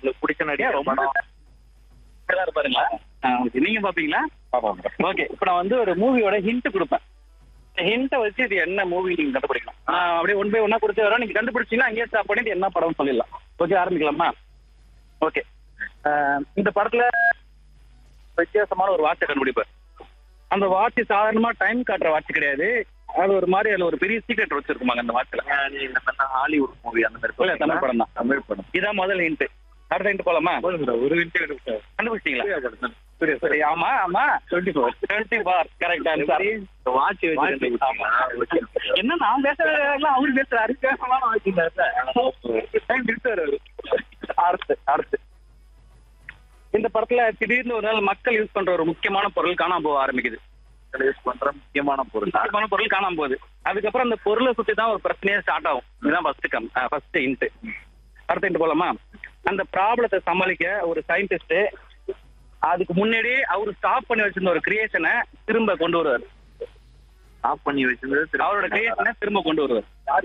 உங்களுக்கு பிடிச்ச ஏன் நடிகர் ரொம்ப படம் நல்லா இருப்பாருங்களா ஆ, okay. நீங்க பாப்பீங்களா பாப்போம் ஓகே இப்போ நான் வந்து ஒரு மூவியோட ஹிண்ட் கொடுப்பேன் ஹிண்ட்டை வச்சு இது என்ன மூவி நீங்க கண்டுபிடிக்கலாம் நான் அப்படியே ஒன் பை ஒன்னா கொடுத்து வரோம் நீங்க கண்டுபிடிச்சீங்கன்னா அங்கேயே ஸ்டாப் பண்ணிட்டு என்ன படம்னு சொல்லிடலாம் ஓகே ஆரம்பிக்கலாமா ஓகே இந்த படத்துல வித்தியாசமான ஒரு வாட்சை கண்டுபிடிப்பார் அந்த வாட்ச் சாதாரணமா டைம் காட்டுற வாட்ச் கிடையாது அது ஒரு மாதிரி அதுல ஒரு பெரிய சீக்ரெட் வச்சிருக்குமாங்க அந்த வாட்ச்ல நீ இந்த மாதிரி ஹாலிவுட் மூவி அந்த மாதிரி இல்ல, தமிழ் படம் தான். தமிழ் படம் இதான் முதல் ஹிண்ட் அடுத்த ஹிண்ட் போலாமா ஒரு நிமிஷம் கண்டுபிடிச்சிங்களா சரி ஆமா ஆமா twenty four twenty four correct answer watch வச்சு என்ன நான் பேசுறதெல்லாம் அவரு பேசுறாரு பேசலாம் அடுத்து அடுத்து இந்த படத்துல திடீர்னு ஒரு நாள் மக்கள் யூஸ் பண்ற ஒரு முக்கியமான பொருள் காணாம போக ஆரம்பிக்குது யூஸ் பண்ற முக்கியமான பொருள் முக்கியமான பொருள் காணாம போகுது அதுக்கப்புறம் அந்த பொருளை சுத்தி தான் ஒரு பிரச்சனையே ஸ்டார்ட் ஆகும் இதுதான் ஃபர்ஸ்ட் கம் ஃபர்ஸ்ட் இன்ட் அடுத்த இன்ட் போலாமா அந்த ப்ராப்ளத்தை சமாளிக்க ஒரு சயின்டிஸ்ட் அதுக்கு முன்னாடியே அவர் ஸ்டாப் பண்ணி வச்சிருந்த ஒரு கிரியேஷனை திரும்ப கொண்டு வருவார் ஆஃப் பண்ணி வச்சிருந்தது திரும்ப அவரோட கிரியேஷனை திரும்ப கொண்டு வருவார்